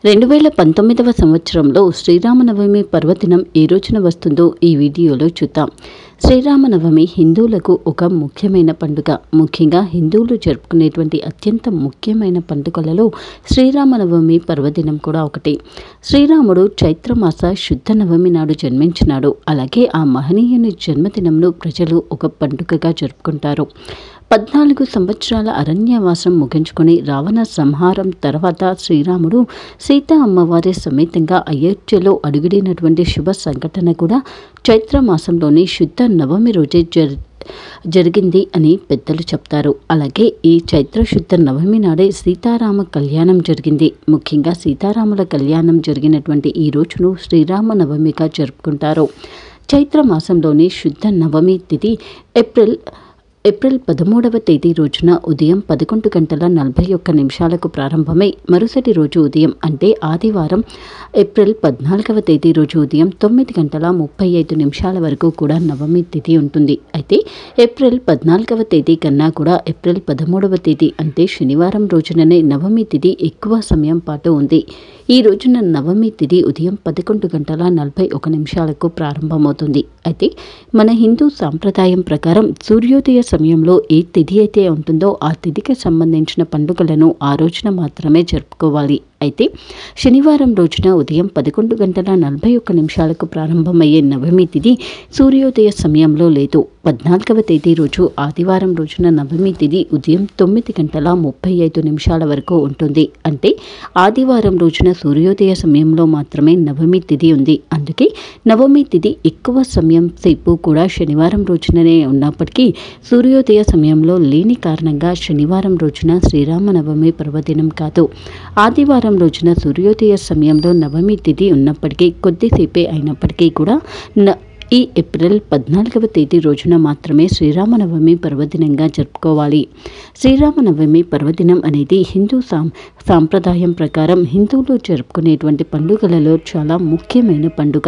రెండు వేల పంతొమ్మిదవ సంవత్సరంలో శ్రీరామనవమి పర్వదినం ఏ రోజున వస్తుందో ఈ వీడియోలో చూద్దాం శ్రీరామనవమి హిందువులకు ఒక ముఖ్యమైన పండుగ ముఖ్యంగా హిందువులు జరుపుకునేటువంటి అత్యంత ముఖ్యమైన పండుగలలో శ్రీరామనవమి పర్వదినం కూడా ఒకటి శ్రీరాముడు చైత్రమాస శుద్ధ నవమి నాడు జన్మించినాడు అలాగే ఆ మహనీయుని జన్మదినంను ప్రజలు ఒక పండుగగా జరుపుకుంటారు పద్నాలుగు సంవత్సరాల అరణ్యవాసం ముగించుకొని రావణ సంహారం తర్వాత శ్రీరాముడు సీతా అమ్మవారి సమేతంగా అయోధ్యలో అడుగుడినటువంటి శుభ సంఘటన కూడా చైత్ర మాసంలోని శుద్ధ నవమి రోజే జరి జరిగింది అని పెద్దలు చెప్తారు అలాగే ఈ చైత్ర శుద్ధ నవమి నాడే సీతారామ కళ్యాణం జరిగింది ముఖ్యంగా సీతారాముల కళ్యాణం జరిగినటువంటి ఈ రోజును శ్రీరామ నవమిగా జరుపుకుంటారు చైత్ర మాసంలోని శుద్ధ నవమి తిథి ఏప్రిల్ ఏప్రిల్ పదమూడవ తేదీ రోజున ఉదయం పదకొండు గంటల నలభై ఒక్క నిమిషాలకు ప్రారంభమై మరుసటి రోజు ఉదయం అంటే ఆదివారం ఏప్రిల్ పద్నాలుగవ తేదీ రోజు ఉదయం తొమ్మిది గంటల ముప్పై ఐదు నిమిషాల వరకు కూడా నవమి తిథి ఉంటుంది అయితే ఏప్రిల్ పద్నాలుగవ తేదీ కన్నా కూడా ఏప్రిల్ పదమూడవ తేదీ అంటే శనివారం రోజుననే నవమి తిథి ఎక్కువ సమయం పాటు ఉంది ఈ రోజున నవమి తిథి ఉదయం పదకొండు గంటల నలభై ఒక నిమిషాలకు ప్రారంభమవుతుంది అయితే మన హిందూ సాంప్రదాయం ప్రకారం సూర్యోదయ సమయంలో ఏ తిథి అయితే ఉంటుందో ఆ తిథికి సంబంధించిన పండుగలను ఆ రోజున మాత్రమే జరుపుకోవాలి అయితే శనివారం రోజున ఉదయం పదకొండు గంటల నలభై ఒక్క నిమిషాలకు ప్రారంభమయ్యే నవమి తిథి సూర్యోదయ సమయంలో లేదు పద్నాలుగవ తేదీ రోజు ఆదివారం రోజున నవమి తిథి ఉదయం తొమ్మిది గంటల ముప్పై ఐదు నిమిషాల వరకు ఉంటుంది అంటే ఆదివారం రోజున సూర్యోదయ సమయంలో మాత్రమే నవమి తిథి ఉంది అందుకే నవమి తిథి ఎక్కువ సమయం సేపు కూడా శనివారం రోజుననే ఉన్నప్పటికీ సూర్యోదయ సమయంలో లేని కారణంగా శనివారం రోజున శ్రీరామనవమి పర్వదినం కాదు ఆదివారం రోజున సూర్యోదయ సమయంలో నవమి తిథి ఉన్నప్పటికీ కొద్దిసేపే అయినప్పటికీ కూడా న ఈ ఏప్రిల్ పద్నాలుగవ తేదీ రోజున మాత్రమే శ్రీరామనవమి పర్వదినంగా జరుపుకోవాలి శ్రీరామనవమి పర్వదినం అనేది హిందూ సాం సాంప్రదాయం ప్రకారం హిందువులు జరుపుకునేటువంటి పండుగలలో చాలా ముఖ్యమైన పండుగ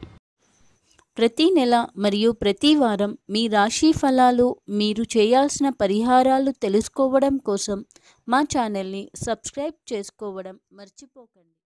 ప్రతి నెల మరియు ప్రతి వారం మీ రాశి ఫలాలు మీరు చేయాల్సిన పరిహారాలు తెలుసుకోవడం కోసం మా ఛానల్ని సబ్స్క్రైబ్ చేసుకోవడం మర్చిపోకండి